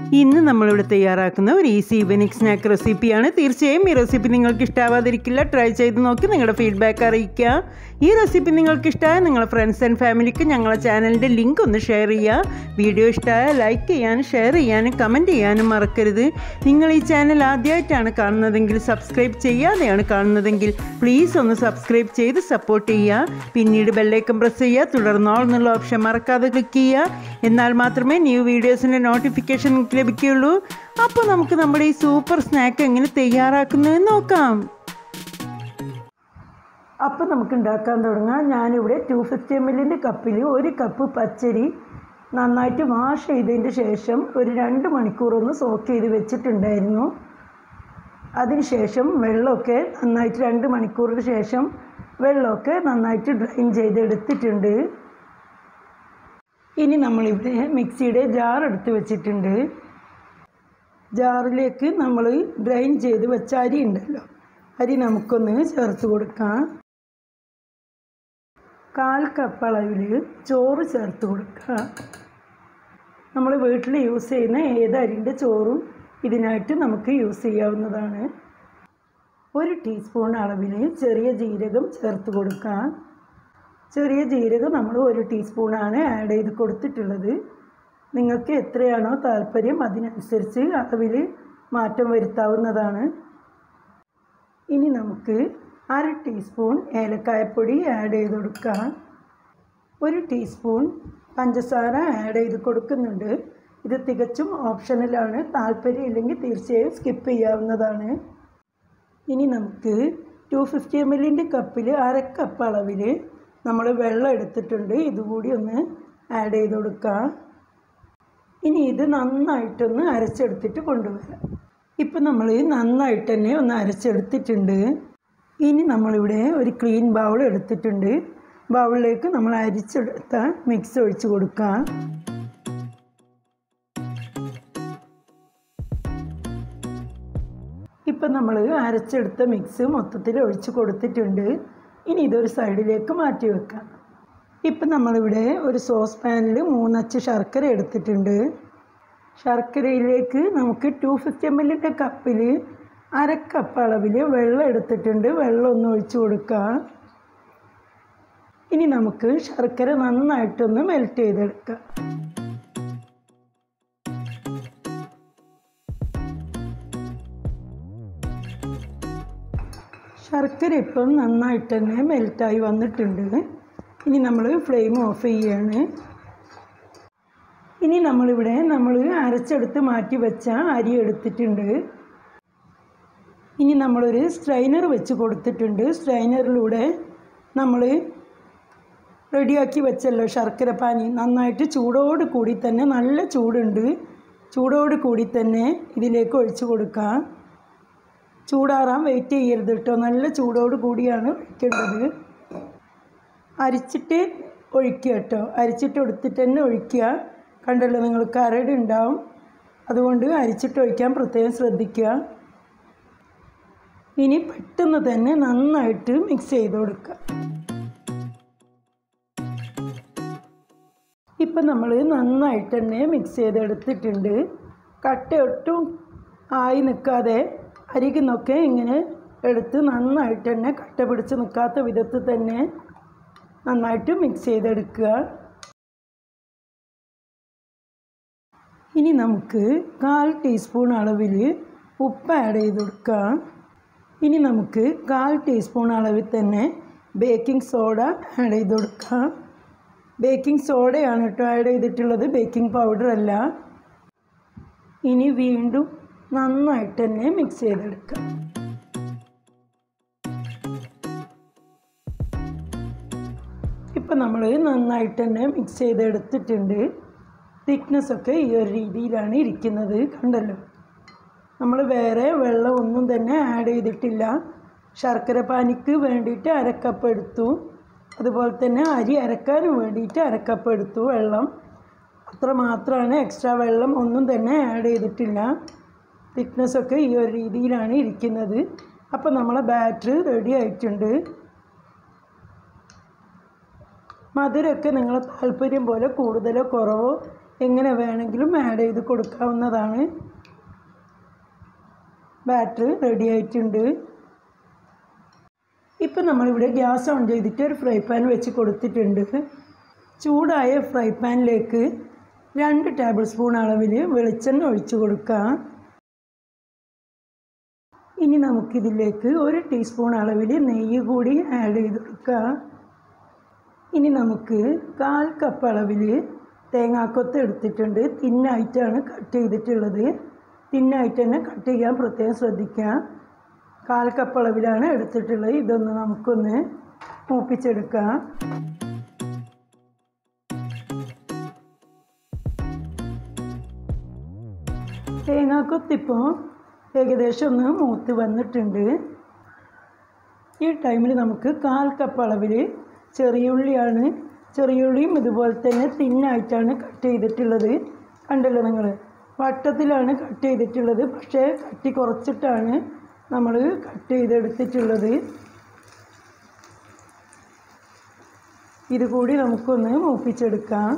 ഇന്ന് നമ്മളിവിടെ തയ്യാറാക്കുന്ന ഒരു ഈസി ഈവനിങ് സ്നാക്ക് റെസിപ്പിയാണ് തീർച്ചയായും ഈ റെസിപ്പി നിങ്ങൾക്ക് ഇഷ്ടാവാതിരിക്കില്ല ട്രൈ ചെയ്ത് നോക്കി നിങ്ങളുടെ ഫീഡ്ബാക്ക് അറിയിക്കുക ഈ റെസിപ്പി നിങ്ങൾക്ക് ഇഷ്ടമായ നിങ്ങളുടെ ഫ്രണ്ട്സ് ആൻഡ് ഫാമിലിക്ക് ഞങ്ങളുടെ ചാനലിൻ്റെ ലിങ്ക് ഒന്ന് ഷെയർ ചെയ്യുക വീഡിയോ ഇഷ്ടമായ ലൈക്ക് ചെയ്യാനും ഷെയർ ചെയ്യാനും കമൻറ്റ് ചെയ്യാനും മറക്കരുത് നിങ്ങൾ ഈ ചാനൽ ആദ്യമായിട്ടാണ് കാണുന്നതെങ്കിൽ സബ്സ്ക്രൈബ് ചെയ്യാതെയാണ് കാണുന്നതെങ്കിൽ പ്ലീസ് ഒന്ന് സബ്സ്ക്രൈബ് ചെയ്ത് സപ്പോർട്ട് ചെയ്യുക പിന്നീട് ബെല്ലൈക്കൺ പ്രസ് ചെയ്യുക തുടർന്നോൾ എന്നുള്ള ഓപ്ഷൻ മറക്കാതെ ക്ലിക്ക് ചെയ്യുക എന്നാൽ മാത്രമേ ന്യൂ വീഡിയോസിൻ്റെ നോട്ടിഫിക്കേഷൻ നിങ്ങൾക്ക് ലഭിക്കുകയുള്ളൂ അപ്പോൾ നമുക്ക് നമ്മുടെ ഈ സൂപ്പർ സ്നാക്ക് എങ്ങനെ തയ്യാറാക്കുന്നതെന്ന് നോക്കാം അപ്പോൾ നമുക്ക് ഉണ്ടാക്കാൻ തുടങ്ങാം ഞാനിവിടെ ടു ഫിഫ്റ്റി എം എല്ലിൻ്റെ കപ്പിൽ ഒരു കപ്പ് പച്ചരി നന്നായിട്ട് വാഷ് ചെയ്തതിൻ്റെ ശേഷം ഒരു രണ്ട് മണിക്കൂറൊന്ന് സോക്ക് ചെയ്ത് വെച്ചിട്ടുണ്ടായിരുന്നു അതിനുശേഷം വെള്ളമൊക്കെ നന്നായിട്ട് രണ്ട് മണിക്കൂറിന് ശേഷം വെള്ളമൊക്കെ നന്നായിട്ട് ഡ്രൈൻ ചെയ്തെടുത്തിട്ടുണ്ട് ഇനി നമ്മളിവിടെ മിക്സിയുടെ ജാർ എടുത്ത് വെച്ചിട്ടുണ്ട് ജാറിലേക്ക് നമ്മൾ ഡ്രൈൻ ചെയ്ത് വെച്ച അരി ഉണ്ടല്ലോ അരി നമുക്കൊന്ന് ചേർത്ത് കൊടുക്കാം കാൽ കപ്പ് അളവിൽ ചോറ് ചേർത്ത് കൊടുക്കുക നമ്മൾ വീട്ടിൽ യൂസ് ചെയ്യുന്ന ഏത് അരിൻ്റെ ചോറും ഇതിനായിട്ട് നമുക്ക് യൂസ് ചെയ്യാവുന്നതാണ് ഒരു ടീസ്പൂൺ അളവിൽ ചെറിയ ജീരകം ചേർത്ത് കൊടുക്കാം ചെറിയ ജീരകം നമ്മൾ ഒരു ടീസ്പൂണാണ് ആഡ് ചെയ്ത് കൊടുത്തിട്ടുള്ളത് നിങ്ങൾക്ക് എത്രയാണോ താല്പര്യം അതിനനുസരിച്ച് അളവിൽ മാറ്റം വരുത്താവുന്നതാണ് ഇനി നമുക്ക് അര ടീസ്പൂൺ ഏലക്കായപ്പൊടി ആഡ് ചെയ്ത് കൊടുക്കാം ഒരു ടീസ്പൂൺ പഞ്ചസാര ആഡ് ചെയ്ത് കൊടുക്കുന്നുണ്ട് ഇത് തികച്ചും ഓപ്ഷണലാണ് താല്പര്യം ഇല്ലെങ്കിൽ തീർച്ചയായും സ്കിപ്പ് ചെയ്യാവുന്നതാണ് ഇനി നമുക്ക് ടു ഫിഫ്റ്റി എം എല്ലിൻ്റെ കപ്പിൽ അര കപ്പ് അളവിൽ നമ്മൾ വെള്ളം എടുത്തിട്ടുണ്ട് ഇതുകൂടി ഒന്ന് ആഡ് ചെയ്ത് കൊടുക്കാം ഇനി ഇത് നന്നായിട്ടൊന്ന് അരച്ചെടുത്തിട്ട് കൊണ്ടുവരാം ഇപ്പം നമ്മൾ നന്നായിട്ട് തന്നെ ഒന്ന് അരച്ചെടുത്തിട്ടുണ്ട് ഇനി നമ്മളിവിടെ ഒരു ക്ലീൻ ബൗൾ എടുത്തിട്ടുണ്ട് ബൗളിലേക്ക് നമ്മൾ അരിച്ചെടുത്ത മിക്സ് ഒഴിച്ച് കൊടുക്കാം ഇപ്പം നമ്മൾ അരച്ചെടുത്ത മിക്സ് മൊത്തത്തിൽ ഒഴിച്ച് കൊടുത്തിട്ടുണ്ട് ഇനി ഇതൊരു സൈഡിലേക്ക് മാറ്റി വെക്കാം ഇപ്പം നമ്മളിവിടെ ഒരു സോസ് പാനിൽ മൂന്നച്ച് ശർക്കര എടുത്തിട്ടുണ്ട് ശർക്കരയിലേക്ക് നമുക്ക് ടു ഫിഫ്റ്റി എം എല്ലിൻ്റെ കപ്പിൽ അര കപ്പ് അളവിൽ വെള്ളം എടുത്തിട്ടുണ്ട് വെള്ളം ഒന്ന് ഒഴിച്ച് കൊടുക്കുക ഇനി നമുക്ക് ശർക്കര നന്നായിട്ടൊന്ന് മെൽറ്റ് ചെയ്തെടുക്കാം ശർക്കര ഇപ്പം നന്നായിട്ട് തന്നെ മെൽറ്റായി വന്നിട്ടുണ്ട് ഇനി നമ്മൾ ഫ്ലെയിം ഓഫ് ചെയ്യാണ് ഇനി നമ്മളിവിടെ നമ്മൾ അരച്ചെടുത്ത് മാറ്റി വെച്ച അരി എടുത്തിട്ടുണ്ട് ഇനി നമ്മളൊരു സ്ട്രൈനർ വെച്ച് കൊടുത്തിട്ടുണ്ട് സ്ട്രൈനറിലൂടെ നമ്മൾ റെഡിയാക്കി വെച്ചല്ലോ ശർക്കര പാനി നന്നായിട്ട് ചൂടോട് കൂടി തന്നെ നല്ല ചൂടുണ്ട് ചൂടോട് കൂടി തന്നെ ഇതിലേക്ക് ഒഴിച്ചു കൊടുക്കാം ചൂടാറാൻ വെയിറ്റ് ചെയ്യരുത് കേട്ടോ നല്ല ചൂടോട് കൂടിയാണ് ഒഴിക്കേണ്ടത് അരിച്ചിട്ട് ഒഴിക്കുക കേട്ടോ അരിച്ചിട്ട് എടുത്തിട്ട് തന്നെ ഒഴിക്കുക കണ്ടല്ലോ നിങ്ങൾ കരട് ഉണ്ടാവും അതുകൊണ്ട് അരിച്ചിട്ട് ഒഴിക്കാൻ പ്രത്യേകം ശ്രദ്ധിക്കുക ഇനി പെട്ടെന്ന് തന്നെ നന്നായിട്ട് മിക്സ് ചെയ്ത് കൊടുക്കുക ഇപ്പം നമ്മൾ നന്നായിട്ട് തന്നെ മിക്സ് ചെയ്തെടുത്തിട്ടുണ്ട് കട്ട ഒട്ടും ആയി നിൽക്കാതെ അരികുന്നൊക്കെ ഇങ്ങനെ എടുത്ത് നന്നായിട്ട് തന്നെ കട്ട പിടിച്ച് നിൽക്കാത്ത വിധത്തിൽ തന്നെ നന്നായിട്ട് മിക്സ് ചെയ്തെടുക്കുക ഇനി നമുക്ക് കാൽ ടീസ്പൂൺ അളവിൽ ഉപ്പ് ആഡ് ചെയ്ത് കൊടുക്കാം ഇനി നമുക്ക് കാൽ ടീസ്പൂൺ അളവിൽ തന്നെ ബേക്കിംഗ് സോഡ ആഡ് ചെയ്ത് കൊടുക്കാം ബേക്കിംഗ് സോഡയാണ് കേട്ടോ ആഡ് ചെയ്തിട്ടുള്ളത് ബേക്കിംഗ് പൗഡർ അല്ല ഇനി വീണ്ടും നന്നായിട്ട് തന്നെ മിക്സ് ചെയ്തെടുക്കാം ഇപ്പം നമ്മൾ നന്നായിട്ട് തന്നെ മിക്സ് ചെയ്തെടുത്തിട്ടുണ്ട് തിക്നെസ്സൊക്കെ ഈ ഒരു രീതിയിലാണ് ഇരിക്കുന്നത് കണ്ടല്ലോ നമ്മൾ വേറെ വെള്ളം ഒന്നും തന്നെ ആഡ് ചെയ്തിട്ടില്ല ശർക്കര പാനിക്ക് വേണ്ടിയിട്ട് അരക്കപ്പ് എടുത്തു അതുപോലെ തന്നെ അരി അരക്കാനും വേണ്ടിയിട്ട് അരക്കപ്പ് എടുത്തു വെള്ളം അത്ര മാത്രമാണ് എക്സ്ട്രാ വെള്ളം ഒന്നും തന്നെ ആഡ് ചെയ്തിട്ടില്ല തിക്നെസ്സൊക്കെ ഈ ഒരു രീതിയിലാണ് ഇരിക്കുന്നത് അപ്പോൾ നമ്മളെ ബാറ്റർ റെഡി ആയിട്ടുണ്ട് മധുരമൊക്കെ നിങ്ങളെ താല്പര്യം പോലെ കൂടുതലോ കുറവോ എങ്ങനെ വേണമെങ്കിലും ആഡ് ചെയ്ത് കൊടുക്കാവുന്നതാണ് ബാറ്റർ റെഡി ആയിട്ടുണ്ട് ഇപ്പം നമ്മളിവിടെ ഗ്യാസ് ഓൺ ചെയ്തിട്ട് ഒരു ഫ്രൈ പാൻ വെച്ച് കൊടുത്തിട്ടുണ്ട് ചൂടായ ഫ്രൈ പാനിലേക്ക് രണ്ട് ടേബിൾ സ്പൂൺ അളവിൽ വെളിച്ചെണ്ണ ഒഴിച്ചു കൊടുക്കാം ഇനി നമുക്കിതിലേക്ക് ഒരു ടീസ്പൂൺ അളവിൽ നെയ്യ് കൂടി ആഡ് ചെയ്ത് കൊടുക്കാം ഇനി നമുക്ക് കാൽ കപ്പ് അളവിൽ തേങ്ങാക്കൊത്ത് എടുത്തിട്ടുണ്ട് തിന്നായിട്ടാണ് കട്ട് ചെയ്തിട്ടുള്ളത് തിന്നായിട്ട് തന്നെ കട്ട് ചെയ്യാൻ പ്രത്യേകം ശ്രദ്ധിക്കുക കാൽ കപ്പ് അളവിലാണ് എടുത്തിട്ടുള്ളത് ഇതൊന്ന് നമുക്കൊന്ന് മൂപ്പിച്ചെടുക്കാം തേങ്ങാക്കൊത്തിപ്പോൾ ഏകദേശം ഒന്ന് മൂത്ത് വന്നിട്ടുണ്ട് ഈ ടൈമിൽ നമുക്ക് കാൽ കപ്പ് അളവിൽ ചെറിയ ഉള്ളിയാണ് ചെറിയ ഉള്ളിയും ഇതുപോലെ തന്നെ തിന്നായിട്ടാണ് കട്ട് ചെയ്തിട്ടുള്ളത് കണ്ടല്ലോ നിങ്ങൾ വട്ടത്തിലാണ് കട്ട് ചെയ്തിട്ടുള്ളത് പക്ഷേ കട്ടി കുറച്ചിട്ടാണ് നമ്മൾ കട്ട് ചെയ്തെടുത്തിട്ടുള്ളത് ഇത് കൂടി നമുക്കൊന്ന് മൂപ്പിച്ചെടുക്കാം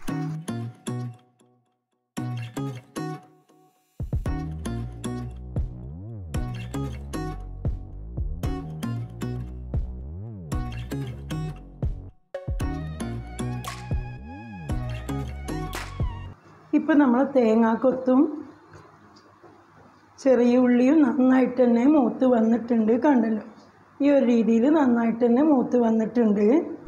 ഇപ്പം നമ്മൾ തേങ്ങാക്കൊത്തും ചെറിയ ഉള്ളിയും നന്നായിട്ട് തന്നെ മൂത്ത് വന്നിട്ടുണ്ട് കണ്ടല്ലോ ഈ ഒരു രീതിയിൽ നന്നായിട്ട് തന്നെ മൂത്ത് വന്നിട്ടുണ്ട്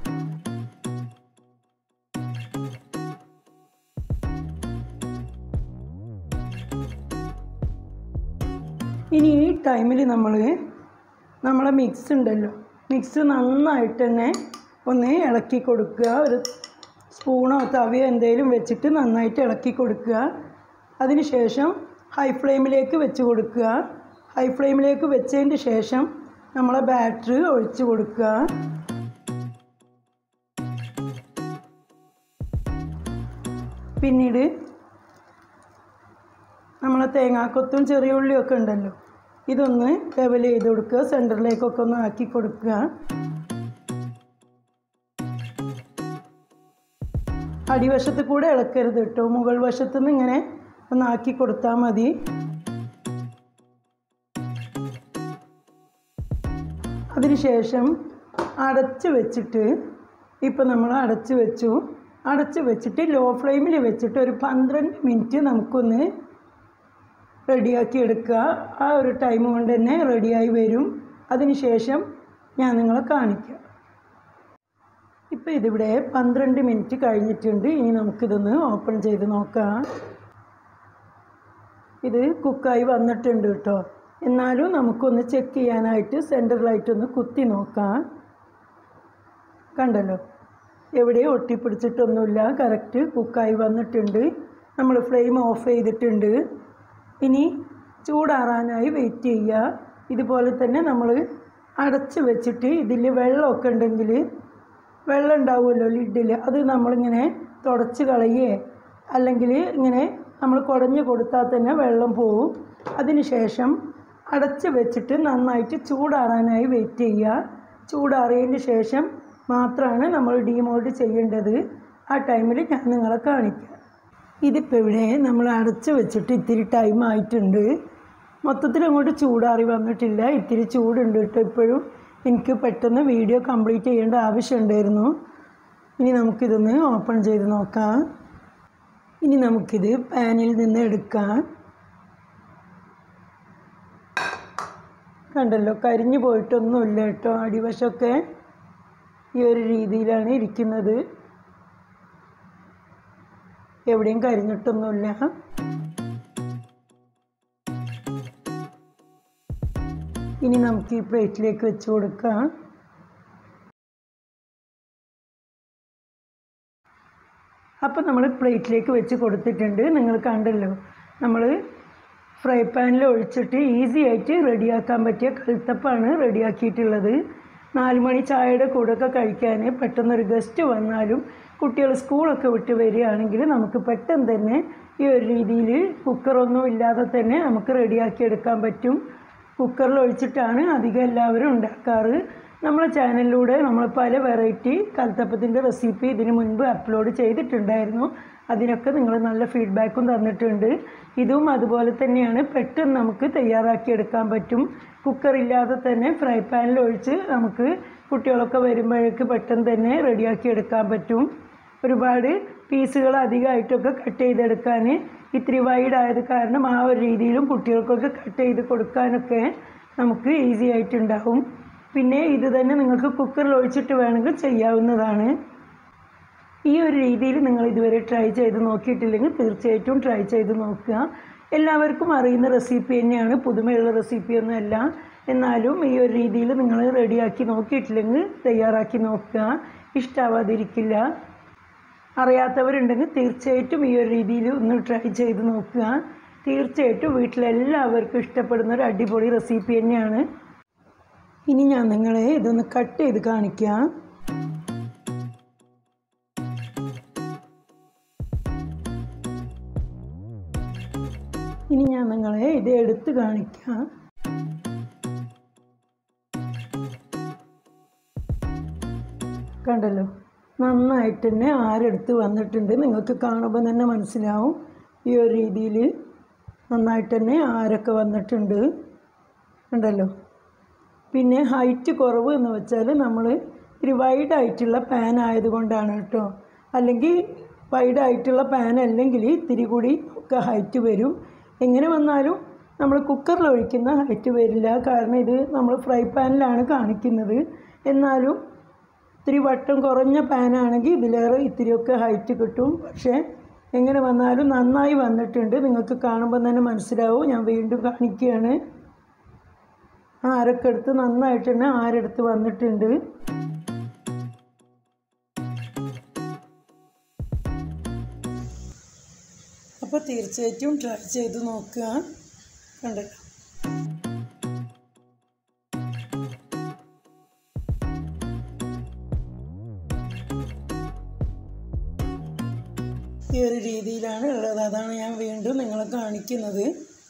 ഇനി ഈ ടൈമിൽ നമ്മൾ നമ്മളെ മിക്സ് ഉണ്ടല്ലോ മിക്സ് നന്നായിട്ട് തന്നെ ഒന്ന് ഇളക്കി കൊടുക്കുക ഒരു സ്പൂണോ തവിയോ എന്തെങ്കിലും വെച്ചിട്ട് നന്നായിട്ട് ഇളക്കി കൊടുക്കുക അതിനുശേഷം ഹൈ ഫ്ലെയിമിലേക്ക് വെച്ച് കൊടുക്കുക ഹൈ ഫ്ലെയിമിലേക്ക് വെച്ചതിന് ശേഷം നമ്മളെ ബാറ്ററി ഒഴിച്ച് കൊടുക്കുക പിന്നീട് നമ്മളെ തേങ്ങാക്കൊത്തും ചെറിയ ഉള്ളിയൊക്കെ ഉണ്ടല്ലോ ഇതൊന്ന് ലെവൽ ചെയ്ത് കൊടുക്കുക സെൻറ്ററിലേക്കൊക്കെ ഒന്ന് ആക്കി കൊടുക്കുക അടിവശത്ത് കൂടെ ഇളക്കരുത് കേട്ടോ മുകൾ വശത്ത് നിന്ന് ഇങ്ങനെ ഒന്ന് ആക്കി കൊടുത്താൽ മതി അതിനുശേഷം അടച്ച് വെച്ചിട്ട് ഇപ്പം നമ്മൾ അടച്ച് വെച്ചു അടച്ച് വെച്ചിട്ട് ലോ ഫ്ലെയിമിൽ വെച്ചിട്ട് ഒരു പന്ത്രണ്ട് മിനിറ്റ് നമുക്കൊന്ന് റെഡിയാക്കി എടുക്കുക ആ ഒരു ടൈം കൊണ്ട് തന്നെ റെഡിയായി വരും അതിനുശേഷം ഞാൻ നിങ്ങളെ കാണിക്കാം ഇപ്പോൾ ഇതിവിടെ പന്ത്രണ്ട് മിനിറ്റ് കഴിഞ്ഞിട്ടുണ്ട് ഇനി നമുക്കിതൊന്ന് ഓപ്പൺ ചെയ്ത് നോക്കാം ഇത് കുക്കായി വന്നിട്ടുണ്ട് കേട്ടോ എന്നാലും നമുക്കൊന്ന് ചെക്ക് ചെയ്യാനായിട്ട് സെൻറ്ററിലായിട്ടൊന്ന് കുത്തി നോക്കാം കണ്ടല്ലോ എവിടെയും ഒട്ടിപ്പിടിച്ചിട്ടൊന്നുമില്ല കറക്റ്റ് കുക്കായി വന്നിട്ടുണ്ട് നമ്മൾ ഫ്ലെയിം ഓഫ് ചെയ്തിട്ടുണ്ട് ഇനി ചൂടാറാനായി വെയിറ്റ് ചെയ്യുക ഇതുപോലെ തന്നെ നമ്മൾ അടച്ച് വെച്ചിട്ട് ഇതിൽ വെള്ളമൊക്കെ ഉണ്ടെങ്കിൽ വെള്ളം ഉണ്ടാവുമല്ലോ ലിഡിൽ അത് നമ്മളിങ്ങനെ തുടച്ച് കളയേ അല്ലെങ്കിൽ ഇങ്ങനെ നമ്മൾ കുടഞ്ഞു കൊടുത്താൽ തന്നെ വെള്ളം പോവും അതിനുശേഷം അടച്ച് വെച്ചിട്ട് നന്നായിട്ട് ചൂടാറാനായി വെയിറ്റ് ചെയ്യുക ചൂടാറിയതിന് ശേഷം മാത്രമാണ് നമ്മൾ ഡീമോൾഡ് ചെയ്യേണ്ടത് ആ ടൈമിൽ ഞാൻ നിങ്ങളെ കാണിക്കാം ഇതിപ്പോൾ ഇവിടെ നമ്മൾ അടച്ച് വെച്ചിട്ട് ഇത്തിരി ടൈം ആയിട്ടുണ്ട് മൊത്തത്തിൽ അങ്ങോട്ട് ചൂടാറി വന്നിട്ടില്ല ഇത്തിരി ചൂടുണ്ട് കേട്ടോ ഇപ്പോഴും എനിക്ക് പെട്ടെന്ന് വീഡിയോ കംപ്ലീറ്റ് ചെയ്യേണ്ട ആവശ്യമുണ്ടായിരുന്നു ഇനി നമുക്കിതൊന്ന് ഓപ്പൺ ചെയ്ത് നോക്കാം ഇനി നമുക്കിത് പാനിൽ നിന്ന് എടുക്കാം കണ്ടല്ലോ കരിഞ്ഞു പോയിട്ടൊന്നുമില്ല കേട്ടോ അടിവശമൊക്കെ ഈ ഒരു രീതിയിലാണ് ഇരിക്കുന്നത് എവിടെയും കരിഞ്ഞിട്ടൊന്നുമില്ല ഇനി നമുക്ക് ഈ പ്ലേറ്റിലേക്ക് വെച്ച് കൊടുക്കാം അപ്പോൾ നമ്മൾ പ്ലേറ്റിലേക്ക് വെച്ച് കൊടുത്തിട്ടുണ്ട് നിങ്ങൾ കണ്ടല്ലോ നമ്മൾ ഫ്രൈ പാനിൽ ഒഴിച്ചിട്ട് ഈസി ആയിട്ട് റെഡിയാക്കാൻ പറ്റിയ കൽത്തപ്പാണ് റെഡിയാക്കിയിട്ടുള്ളത് നാല് മണി ചായയുടെ കൂടെയൊക്കെ കഴിക്കാൻ പെട്ടെന്നൊരു ഗസ്റ്റ് വന്നാലും കുട്ടികൾ സ്കൂളൊക്കെ വിട്ട് വരികയാണെങ്കിൽ നമുക്ക് പെട്ടെന്ന് തന്നെ ഈ ഒരു രീതിയിൽ കുക്കറൊന്നും ഇല്ലാതെ തന്നെ നമുക്ക് റെഡിയാക്കി എടുക്കാൻ പറ്റും കുക്കറിൽ ഒഴിച്ചിട്ടാണ് അധികം എല്ലാവരും ഉണ്ടാക്കാറ് നമ്മളെ ചാനലിലൂടെ നമ്മൾ പല വെറൈറ്റി കൽത്തപ്പത്തിൻ്റെ റെസിപ്പി ഇതിന് മുൻപ് അപ്ലോഡ് ചെയ്തിട്ടുണ്ടായിരുന്നു അതിനൊക്കെ നിങ്ങൾ നല്ല ഫീഡ്ബാക്കും തന്നിട്ടുണ്ട് ഇതും അതുപോലെ തന്നെയാണ് പെട്ടെന്ന് നമുക്ക് തയ്യാറാക്കി എടുക്കാൻ പറ്റും കുക്കറില്ലാതെ തന്നെ ഫ്രൈ പാനിൽ ഒഴിച്ച് നമുക്ക് കുട്ടികളൊക്കെ വരുമ്പോഴേക്ക് പെട്ടെന്ന് തന്നെ റെഡിയാക്കി എടുക്കാൻ പറ്റും ഒരുപാട് പീസുകൾ അധികമായിട്ടൊക്കെ കട്ട് ചെയ്തെടുക്കാൻ ഇത്തിരി വൈഡ് ആയത് കാരണം ആ ഒരു രീതിയിലും കുട്ടികൾക്കൊക്കെ കട്ട് ചെയ്ത് കൊടുക്കാനൊക്കെ നമുക്ക് ഈസി ആയിട്ടുണ്ടാവും പിന്നെ ഇത് തന്നെ നിങ്ങൾക്ക് കുക്കറിൽ ഒഴിച്ചിട്ട് വേണമെങ്കിൽ ചെയ്യാവുന്നതാണ് ഈ ഒരു രീതിയിൽ നിങ്ങൾ ഇതുവരെ ട്രൈ ചെയ്ത് നോക്കിയിട്ടില്ലെങ്കിൽ തീർച്ചയായിട്ടും ട്രൈ ചെയ്ത് നോക്കുക എല്ലാവർക്കും അറിയുന്ന റെസിപ്പി തന്നെയാണ് പുതുമയുള്ള റെസിപ്പിയൊന്നും അല്ല എന്നാലും ഈ ഒരു രീതിയിൽ നിങ്ങൾ റെഡിയാക്കി നോക്കിയിട്ടില്ലെങ്കിൽ തയ്യാറാക്കി നോക്കുക ഇഷ്ടാവാതിരിക്കില്ല അറിയാത്തവരുണ്ടെങ്കിൽ തീർച്ചയായിട്ടും ഈ ഒരു രീതിയിൽ ഒന്ന് ട്രൈ ചെയ്ത് നോക്കുക തീർച്ചയായിട്ടും വീട്ടിലെല്ലാവർക്കും ഇഷ്ടപ്പെടുന്ന ഒരു അടിപൊളി റെസിപ്പി തന്നെയാണ് ഇനി ഞാൻ നിങ്ങളെ ഇതൊന്ന് കട്ട് ചെയ്ത് കാണിക്കാം ഇനി ഞാൻ നിങ്ങളെ ഇത് എടുത്ത് കാണിക്കാം കണ്ടല്ലോ നന്നായിട്ട് തന്നെ ആരെടുത്ത് വന്നിട്ടുണ്ട് നിങ്ങൾക്ക് കാണുമ്പോൾ തന്നെ മനസ്സിലാവും ഈ ഒരു രീതിയിൽ നന്നായിട്ട് തന്നെ ആരൊക്കെ വന്നിട്ടുണ്ട് ഉണ്ടല്ലോ പിന്നെ ഹൈറ്റ് കുറവ് എന്ന് വെച്ചാൽ നമ്മൾ ഇത്തിരി വൈഡ് ആയിട്ടുള്ള പാൻ ആയതുകൊണ്ടാണ് കേട്ടോ അല്ലെങ്കിൽ വൈഡ് ആയിട്ടുള്ള പാൻ അല്ലെങ്കിൽ ഇത്തിരി കൂടി ഒക്കെ ഹൈറ്റ് വരും എങ്ങനെ വന്നാലും നമ്മൾ കുക്കറിൽ ഒഴിക്കുന്ന ഹൈറ്റ് വരില്ല കാരണം ഇത് നമ്മൾ ഫ്രൈ പാനിലാണ് കാണിക്കുന്നത് എന്നാലും ഇത്തിരി വട്ടം കുറഞ്ഞ പാനാണെങ്കിൽ ഇതിലേറെ ഇത്തിരിയൊക്കെ ഹൈറ്റ് കിട്ടും പക്ഷേ എങ്ങനെ വന്നാലും നന്നായി വന്നിട്ടുണ്ട് നിങ്ങൾക്ക് കാണുമ്പോൾ തന്നെ മനസ്സിലാവും ഞാൻ വീണ്ടും കാണിക്കുകയാണ് ആരൊക്കെ എടുത്ത് നന്നായിട്ട് തന്നെ ആരെടുത്ത് വന്നിട്ടുണ്ട് അപ്പോൾ തീർച്ചയായിട്ടും ട്രൈ ചെയ്ത് നോക്കുക കണ്ടല്ലോ ഈ ഒരു രീതിയിലാണ് ഉള്ളത് അതാണ് ഞാൻ വീണ്ടും നിങ്ങളെ കാണിക്കുന്നത്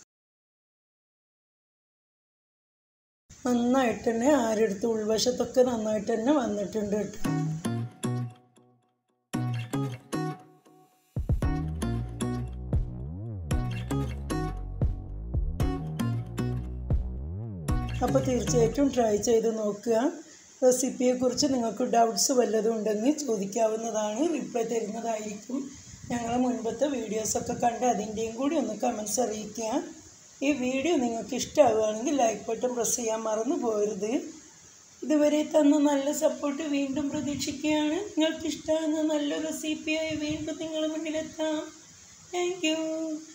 നന്നായിട്ട് തന്നെ ആരെടുത്ത് ഉൾവശത്തൊക്കെ നന്നായിട്ട് തന്നെ വന്നിട്ടുണ്ട് കേട്ടോ അപ്പോൾ തീർച്ചയായിട്ടും ട്രൈ ചെയ്ത് നോക്കുക റെസിപ്പിയെക്കുറിച്ച് നിങ്ങൾക്ക് ഡൗട്ട്സ് വല്ലതും ഉണ്ടെങ്കിൽ ചോദിക്കാവുന്നതാണ് റിപ്ലൈ തരുന്നതായിരിക്കും ഞങ്ങളെ മുൻപത്തെ വീഡിയോസൊക്കെ കണ്ട് അതിൻ്റെയും കൂടി ഒന്ന് കമൻസ് അറിയിക്കുക ഈ വീഡിയോ നിങ്ങൾക്ക് ഇഷ്ടമാവുകയാണെങ്കിൽ ലൈക്ക് ബട്ടൺ പ്രസ് ചെയ്യാൻ മറന്നു പോകരുത് ഇതുവരെ തന്ന നല്ല സപ്പോർട്ട് വീണ്ടും പ്രതീക്ഷിക്കുകയാണ് നിങ്ങൾക്ക് ഇഷ്ടമാകുന്ന നല്ല റെസിപ്പിയായി വീണ്ടും നിങ്ങളുടെ മുന്നിലെത്താം താങ്ക് യു